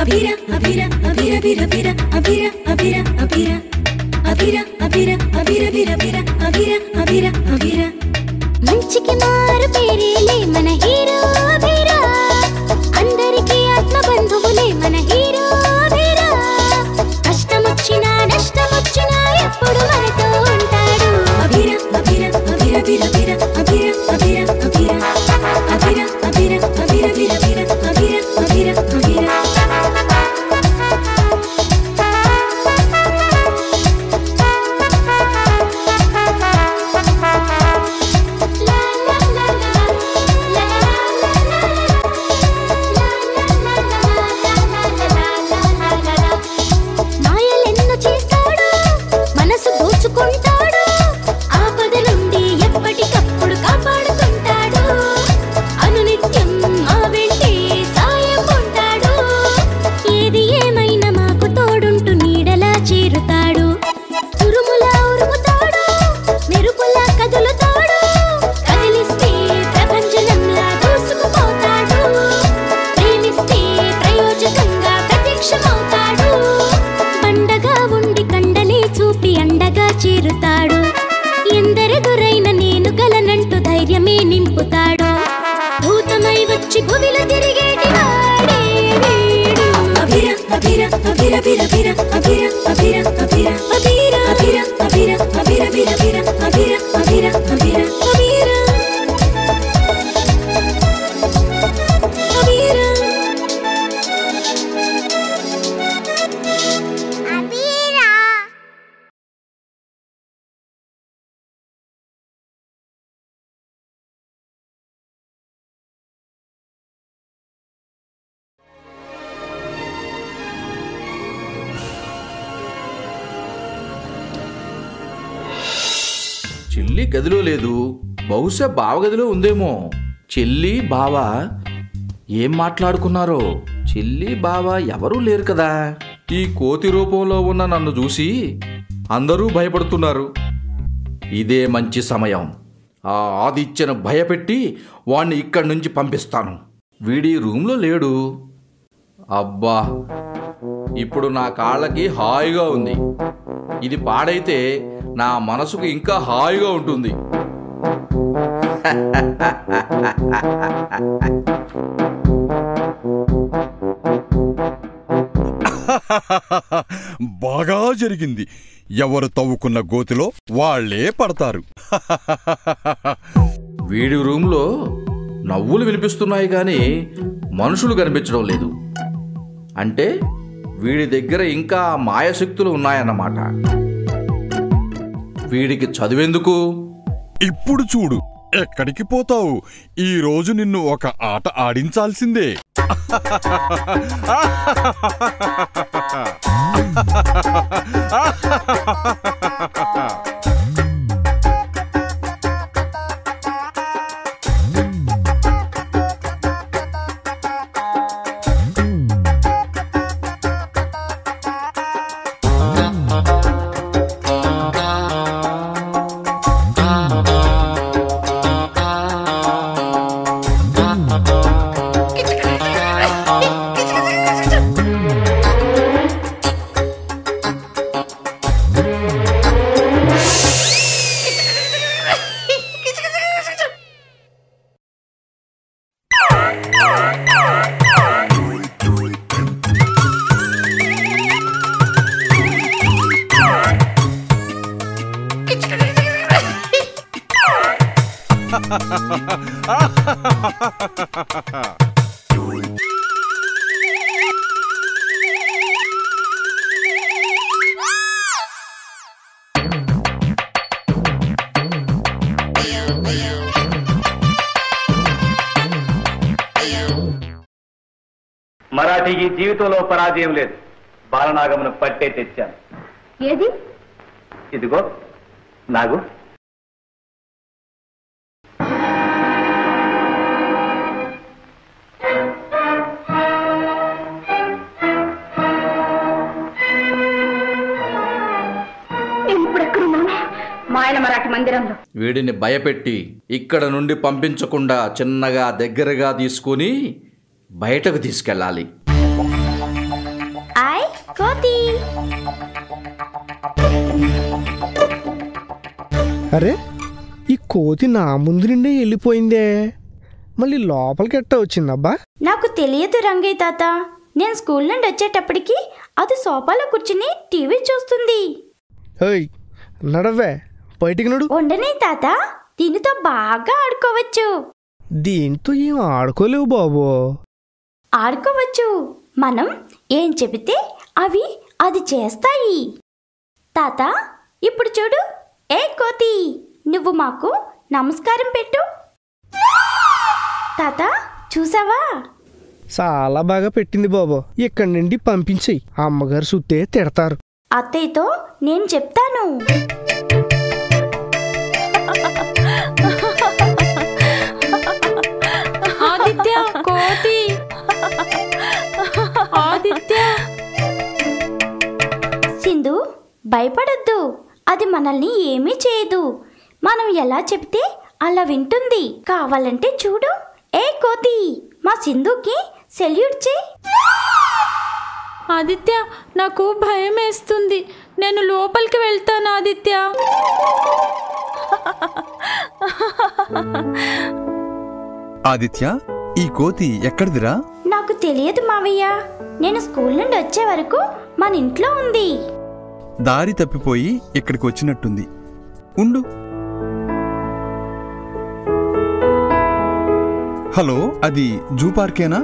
అభిర అభిర అభిర బిర బిర అభిర అభిర అభిర అభిర అభిర అభిర బిర బిర అభిర అభిర అభిర మంచికి మారు పేరేలే మన హీరో వీరా అందరికీ ఆత్మ బంధువులే మన హీరో వీరా కష్టమొచ్చినా నష్టమొచ్చినా ఎప్పుడు మనతో ఉంటాడు అభిర అభిర అభిర బిర బిర అభిర అభిర అభిర అభిర అభిర అభిర బిర బిర అభిర అభిర అభిర లా లా లా లా లా లా లా మాయలెన్నో చేస్తాడు మనసు దోచుకుంటాడు ఆపద నుండి ఎప్పటికప్పుడు కాపాడుతుంటాడు అనునిత్యం మా వెంటే సాయం ఉంటాడు ఏది ఏమైనా మాకు తోడుంటూ నీడలా చేరుతాడు ఉరుములా ఉరుముతాడు మెరుపులా కదులుతాడు కదిలిస్తే ప్రపంచంలా దూసుకుపోతాడు ప్రేమిస్తే ప్రయోజకంగా ప్రత్యక్షమవుతాడు పండగా ఉండి కండలే చూపి అండగా చేరుతాడు ఎందరెదురైన నేను గలనంటూ ధైర్యమే నింపుతాడు భూతమై వచ్చి భువిలో తిరిగేటి వాడే వీడు అభిర అభిర అభిర బిర బిర అభిర అభిర అభిర అభిర అభిర అభిర అభిర బిర బిర అభిర అభిర అభిర అభిర అభిర చెల్లి గదిలో లేదు బహుశా బావ గదిలో ఉందేమో చెల్లి బావ ఏం మాట్లాడుకున్నారో చెల్లి బావ ఎవరూ లేరు కదా ఈ కోతి రూపంలో ఉన్న నన్ను చూసి అందరూ భయపడుతున్నారు ఇదే మంచి సమయం ఆ ఆదిత్యను భయపెట్టి వాణ్ణి ఇక్కడి నుంచి పంపిస్తాను వీడి రూమ్లో లేడు అబ్బా ఇప్పుడు నా కాళ్ళకి హాయిగా ఉంది ఇది పాడైతే నా మనసుకు ఇంకా హాయిగా ఉంటుంది బాగా జరిగింది ఎవరు తవ్వుకున్న గోతిలో వాళ్ళే పడతారు వీడి రూమ్లో నవ్వులు వినిపిస్తున్నాయి కానీ మనుషులు కనిపించడం లేదు అంటే వీడి దగ్గర ఇంకా మాయశక్తులు ఉన్నాయన్నమాట వీడికి చదివేందుకు ఇప్పుడు చూడు ఎక్కడికి పోతావు ఈ రోజు నిన్ను ఒక ఆట ఆడించాల్సిందే మరాఠీకి జీవితంలో పరాజయం లేదు బాలనాగమును పట్టే తెచ్చాను ఏది ఇదిగో నాగు నేను ఇప్పుడు ఎక్కడున్నాను మాయల మరాఠీ మందిరంలో వీడిని భయపెట్టి ఇక్కడ నుండి పంపించకుండా చిన్నగా దగ్గరగా తీసుకొని బయటకు తీసుకెళ్ళాలి కోతి అరే ఈ కోతి నా ముందు నుండే వెళ్ళిపోయిందే మళ్ళీ లోపలికి ఎట్ట వచ్చిందబ్బా నాకు తెలియదు రంగయ్య తాత నేను స్కూల్ నుండి వచ్చేటప్పటికి అది సోఫాలో కూర్చుని టీవీ చూస్తుంది ఏయ్ నడవే బయటికి నడు ఉండని తాత దీనితో బాగా ఆడుకోవచ్చు దీంతో ఏం ఆడుకోలేవు బాబు ఆడుకోవచ్చు మనం ఏం చెబితే అవి అది చేస్తాయి తాత ఇప్పుడు చూడు ఏ కోతి నువ్వు మాకు నమస్కారం పెట్టు తాత చూసావా చాలా బాగా పెట్టింది బాబు ఇక్కడి నుండి పంపించేయి అమ్మగారు సుత్తే తిడతారు అత్తయ్యతో నేను చెప్తాను ఆదిత్య కోతి ఆదిత్య సింధు భయపడొద్దు అది మనల్ని ఏమీ చేయదు మనం ఎలా చెప్తే అలా వింటుంది కావాలంటే చూడు ఏ కోతి మా సింధుకి సెల్యూట్ చేయి ఆదిత్య నాకు భయం వేస్తుంది నేను లోపలికి వెళ్తాను ఆదిత్య ఆదిత్య ఈ కోతి ఎక్కడిదిరా నాకు తెలియదు మావయ్య నేను స్కూల్ నుండి వచ్చే వరకు మన ఇంట్లో ఉంది దారి తప్పిపోయి ఇక్కడికి వచ్చినట్టుంది ఉండు హలో అది జూ పార్కేనా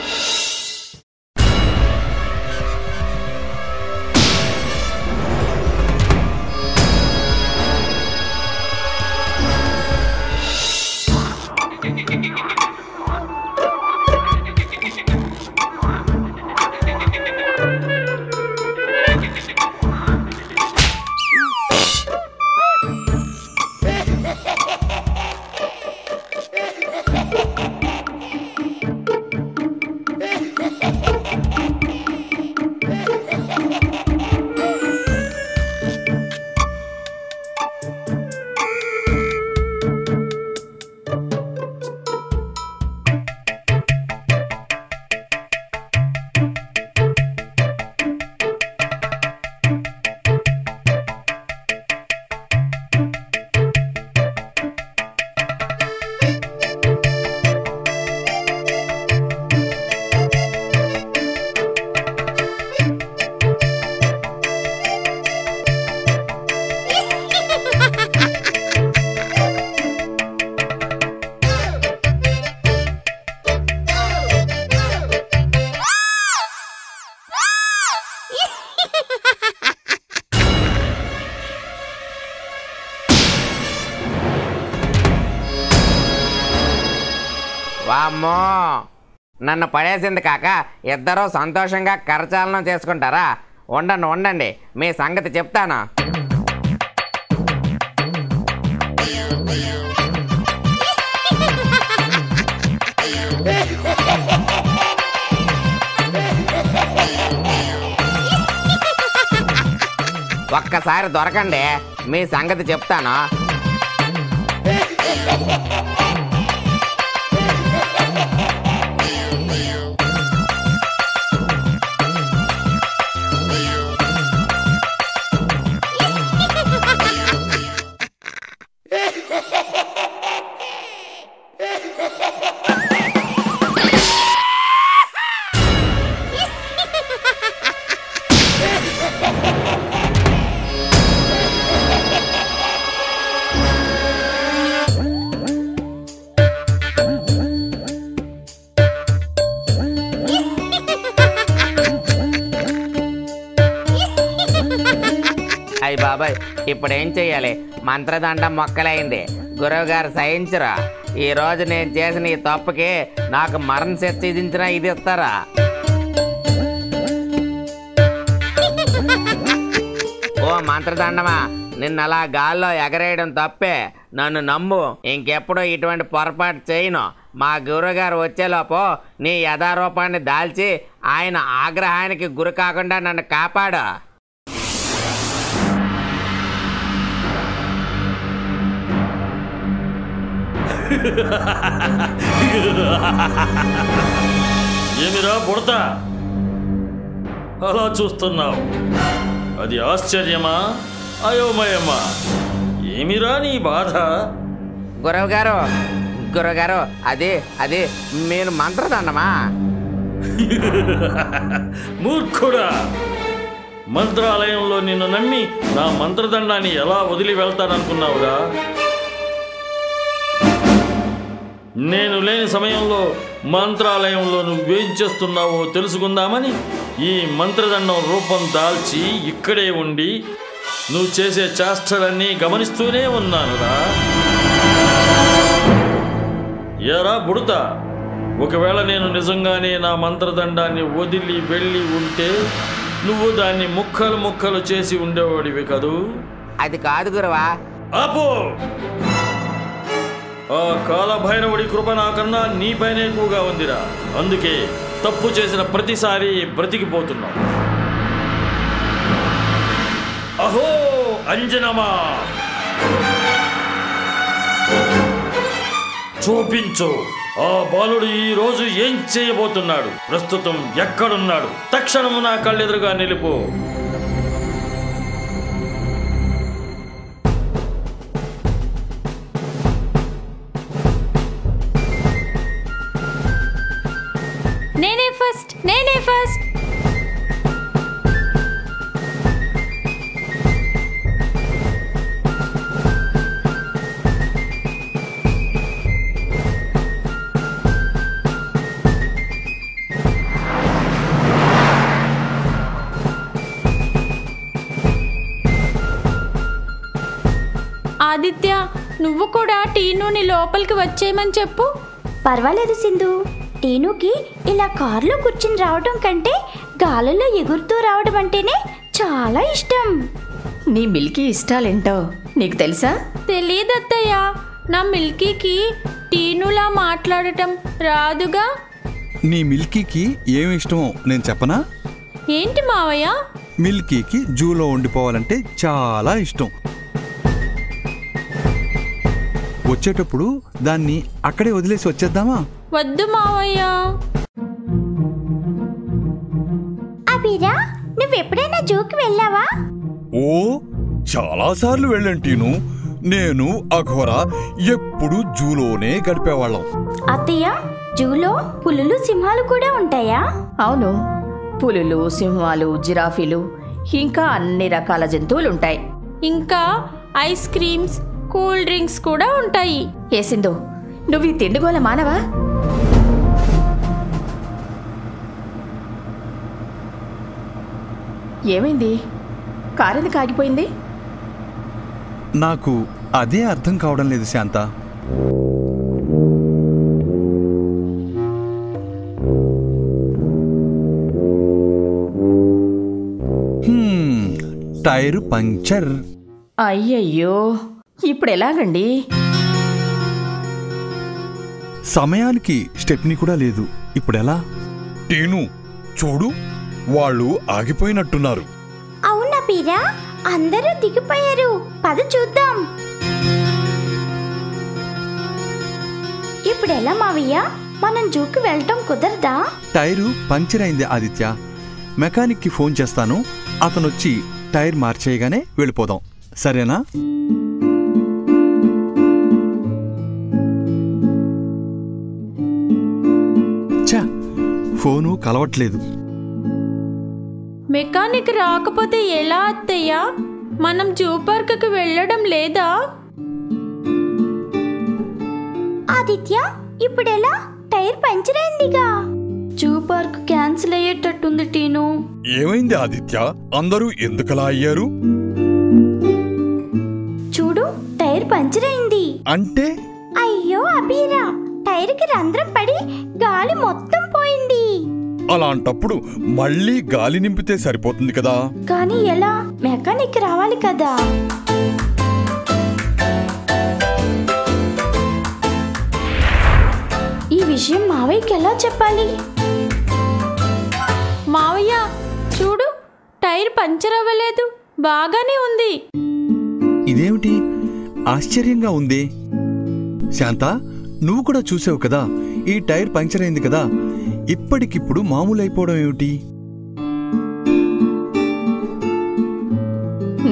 వామ్మో నన్ను పడేసింది కాక ఇద్దరూ సంతోషంగా కరచాలనం చేసుకుంటారా ఉండండి ఉండండి మీ సంగతి చెప్తాను ఒక్కసారి దొరకండి మీ సంగతి చెప్తాను అయ్యి బాబాయ్ ఇప్పుడు ఏం చెయ్యాలి మంత్రదండం మొక్కలైంది గురువు గారు సహించరా ఈ రోజు నేను చేసిన ఈ తప్పుకి నాకు మరణ శిక్ష విధించిన ఇది ఇస్తారా ఓ మంత్రదండమా నిన్న అలా గాల్లో ఎగరేయడం తప్పే నన్ను నమ్ము ఇంకెప్పుడు ఇటువంటి పొరపాటు చేయను మా గురువుగారు వచ్చేలోపు నీ యథారూపాన్ని దాల్చి ఆయన ఆగ్రహానికి గురి కాకుండా నన్ను కాపాడు ఏమిరా బుడత అలా చూస్తున్నావు అది ఆశ్చర్యమా అయోమయమా ఏమిరా నీ బాధ గురవ్ గారు గురవ్ గారు అది అది మీరు మంత్రదండమా మూర్ఖుడా మంత్రాలయంలో నిన్ను నమ్మి నా మంత్రదండాన్ని ఎలా వదిలి వెళ్తాననుకున్నావురా నేను లేని సమయంలో మంత్రాలయంలో నువ్వేం చేస్తున్నావో తెలుసుకుందామని ఈ మంత్రదండం రూపం దాల్చి ఇక్కడే ఉండి నువ్వు చేసే చేష్టలన్నీ గమనిస్తూనే ఉన్నానురా ఎరా బుడత ఒకవేళ నేను నిజంగానే నా మంత్రదండాన్ని వదిలి వెళ్ళి ఉంటే నువ్వు దాన్ని ముక్కలు ముక్కలు చేసి ఉండేవాడివి కదూ అది కాదు గురవా ఆపు ఆ కాలభైరవుడి కృప నాకన్నా నీపైనే ఎక్కువగా ఉందిరా అందుకే తప్పు చేసిన ప్రతిసారి బ్రతికిపోతున్నావు అహో అంజనమా చూపించు ఆ బాలుడు ఈ రోజు ఏం చేయబోతున్నాడు ప్రస్తుతం ఎక్కడున్నాడు తక్షణము నా కళ్ళెదురుగా నిలుపు నేనే ఫస్ట్ నేనే ఫస్ట్ ఆదిత్య నువ్వు కూడా టీనుని లోపలికి వచ్చేయమని చెప్పు పర్వాలేదు సింధు టీనుకి ఇలా కారులో కూర్చుని రావడం కంటే గాలిలో ఎగురుతూ రావడం అంటేనే చాలా ఇష్టం నీ మిల్కీ ఇష్టాలేంటో నీకు తెలుసా తెలియదత్తయ్య నా మిల్కీకి టీనులా మాట్లాడటం రాదుగా నీ మిల్కీకి ఏమి ఇష్టమో నేను చెప్పనా ఏంటి మావయ్య మిల్కీకి జూలో ఉండిపోవాలంటే చాలా ఇష్టం వచ్చేటప్పుడు దాన్ని అక్కడే వదిలేసి వచ్చేద్దామా వద్దు మావయ్య అబీరా నువ్వెప్పుడైనా జూకి వెళ్ళావా ఓ చాలాసార్లు వెళ్ళంటీను నేను అఘోర ఎప్పుడు జూలోనే గడిపేవాళ్ళం అత్తయ్య జూలో పులులు సింహాలు కూడా ఉంటాయా అవును పులులు సింహాలు జిరాఫీలు ఇంకా అన్ని రకాల జంతువులు ఉంటాయి ఇంకా ఐస్ క్రీమ్స్ కూల్ డ్రింక్స్ కూడా ఉంటాయి ఏసిందో నువ్వు ఈ తిండిగోల మానవా ఏమైంది కారెందుకు ఆగిపోయింది నాకు అదే అర్థం కావడం లేదు శాంత హ్మ్, టైరు పంక్చర్ అయ్యయ్యో ఇప్పుడు ఎలాగండి సమయానికి స్టెప్ని కూడా లేదు ఇప్పుడు ఎలా టీను చూడు వాళ్ళు ఆగిపోయినట్టున్నారు అవునా పీరా అందరూ దిగిపోయారు పద చూద్దాం ఇప్పుడు ఎలా మావయ్య మనం జూకి వెళ్ళటం కుదరదా టైరు పంక్చర్ అయింది ఆదిత్య మెకానిక్కి ఫోన్ చేస్తాను అతనొచ్చి టైర్ మార్చేయగానే వెళ్ళిపోదాం సరేనా ఛా ఫోను కలవట్లేదు మెకానిక్ రాకపోతే ఎలా అత్తయ్య మనం జూ పార్క్కి వెళ్ళడం లేదా ఆదిత్య ఇప్పుడెలా టైర్ పంచర్ అయిందిగా జూ పార్క్ క్యాన్సిల్ అయ్యేటట్టుంది టీను ఏమైంది ఆదిత్య అందరూ ఎందుకలా అయ్యారు చూడు టైర్ పంచర్ అయింది అంటే అయ్యో అబీరా టైర్కి రంధ్రం పడి గాలి మొత్తం పోయింది అలాంటప్పుడు మళ్ళీ గాలి నింపితే సరిపోతుంది కదా కానీ ఎలా మెకానిక్ రావాలి కదా ఈ విషయం మావయ్యకి ఎలా చెప్పాలి మావయ్య చూడు టైర్ పంచర్ అవ్వలేదు బాగానే ఉంది ఇదేమిటి ఆశ్చర్యంగా ఉంది శాంత నువ్వు కూడా చూసావు కదా ఈ టైర్ పంక్చర్ అయింది కదా ఇప్పటికిప్పుడు మామూలు అయిపోవడం ఏమిటి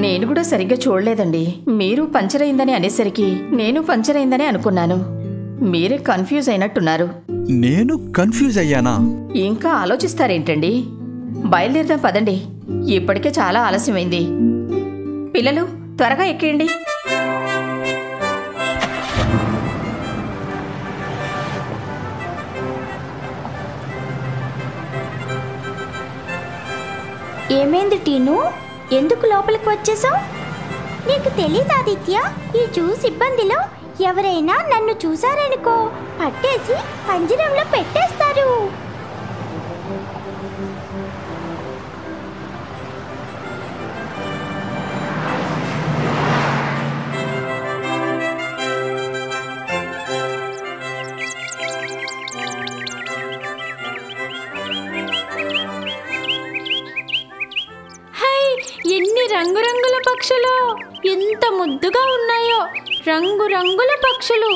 నేను కూడా సరిగ్గా చూడలేదండి మీరు పంచర్ అయిందని అనేసరికి నేను పంచర్ అయిందని అనుకున్నాను మీరే కన్ఫ్యూజ్ అయినట్టున్నారు నేను కన్ఫ్యూజ్ అయ్యానా ఇంకా ఆలోచిస్తారేంటండి బయలుదేరదాం పదండి ఇప్పటికే చాలా ఆలస్యమైంది పిల్లలు త్వరగా ఎక్కేయండి ఏమైంది టీను ఎందుకు లోపలికి వచ్చేసావు నీకు తెలీదు ఆదిత్య ఈ జ్యూస్ ఇబ్బందిలో ఎవరైనా నన్ను చూసారనుకో పట్టేసి పంజరంలో పెట్టేస్తారు హై ఎన్ని రంగురంగుల పక్షులు ఎంత ముద్దుగా ఉన్నాయో రంగురంగుల పక్షులు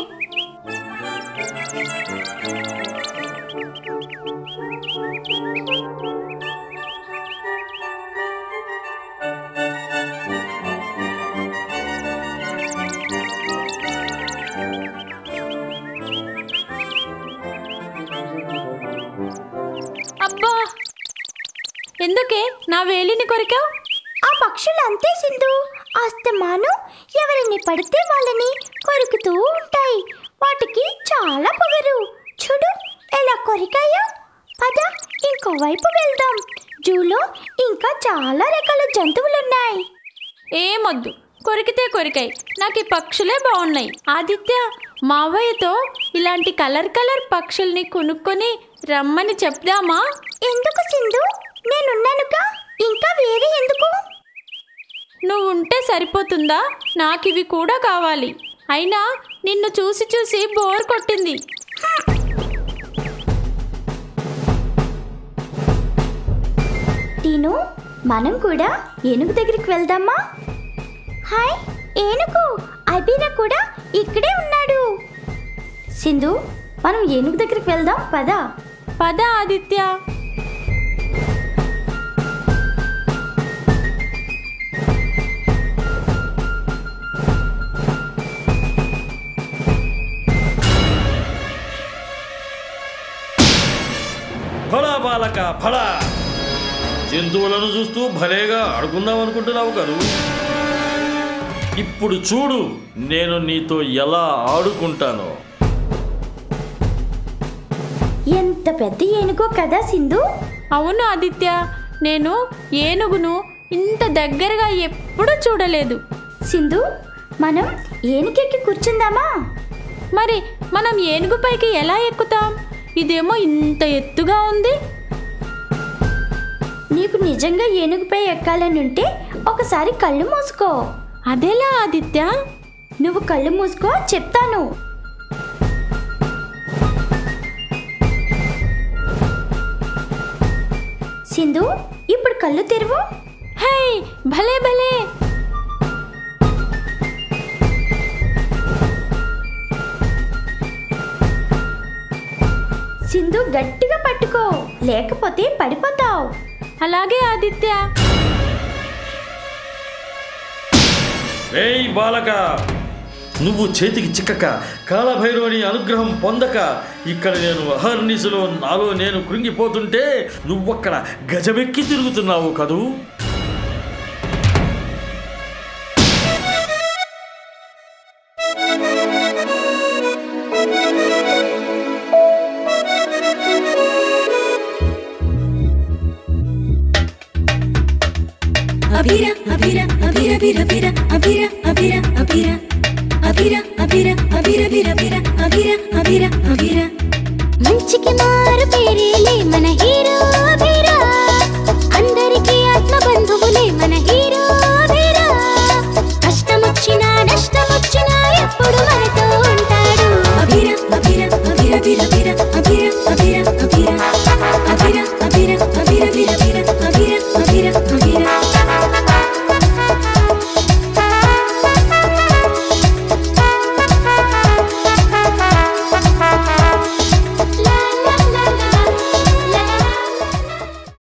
అబ్బా ఎందుకే నా వేలిని కొరికావు ఆ పక్షులు అంతే సింధు అస్తమాను ఎవరిని పడితే వాళ్ళని కొరుకుతూ ఉంటాయి వాటికి చాలా పొగరు చూడు ఎలా కొరికాయో పద ఇంకో వైపు వెళ్దాం జూలో ఇంకా చాలా రకాల జంతువులున్నాయి ఏమొద్దు కొరికితే కొరికాయి నాకు ఈ పక్షులే బాగున్నాయి ఆదిత్య మావయ్యతో ఇలాంటి కలర్ కలర్ పక్షుల్ని కొనుక్కొని రమ్మని చెప్దామా ఎందుకు సింధు నేనున్నానుగా ఇంకా వేరే ఎందుకు నువ్వు ఉంటే సరిపోతుందా నాకు ఇవి కూడా కావాలి అయినా నిన్ను చూసి చూసి బోర్ కొట్టింది టీను మనం కూడా ఏనుగు దగ్గరికి వెళ్దామా హాయ్ ఏనుగు అబీరా కూడా ఇక్కడే ఉన్నాడు సింధు మనం ఏనుగు దగ్గరికి వెళ్దాం పద పద ఆదిత్య ఫలా బాలక ఫలా జంతువులను చూస్తూ భలేగా ఆడుకుందాం అనుకుంటున్నావు కదూ ఇప్పుడు చూడు నేను నీతో ఎలా ఆడుకుంటానో ఎంత పెద్ద ఏనుగో కదా సింధు అవును ఆదిత్య నేను ఏనుగును ఇంత దగ్గరగా ఎప్పుడూ చూడలేదు సింధు మనం ఏనుగెక్కి కూర్చుందామా మరి మనం ఏనుగుపైకి ఎలా ఎక్కుతాం ఇదేమో ఇంత ఎత్తుగా ఉంది నీకు నిజంగా ఏనుగుపై ఎక్కాలని ఉంటే ఒకసారి కళ్ళు మూసుకో అదెలా ఆదిత్య నువ్వు కళ్ళు మూసుకో చెప్తాను సింధు ఇప్పుడు కళ్ళు తెరువు హై భలే భలే సింధు గట్టిగా పట్టుకో లేకపోతే పడిపోతావు అలాగే ఆదిత్య ఏయ్ బాలక నువ్వు చేతికి చిక్కక కాలభైరవుని అనుగ్రహం పొందక ఇక్కడ నేను అహర్నిశలో నాలో నేను కృంగిపోతుంటే నువ్వక్కడ గజమెక్కి తిరుగుతున్నావు కదూ అభిర అభిర అభిర బిర బిర అభిర అభిర అభిర అభిర అభిర అభిర బిర బిర అభిర అభిర అభిర మంచికి మారు పేరేలే మన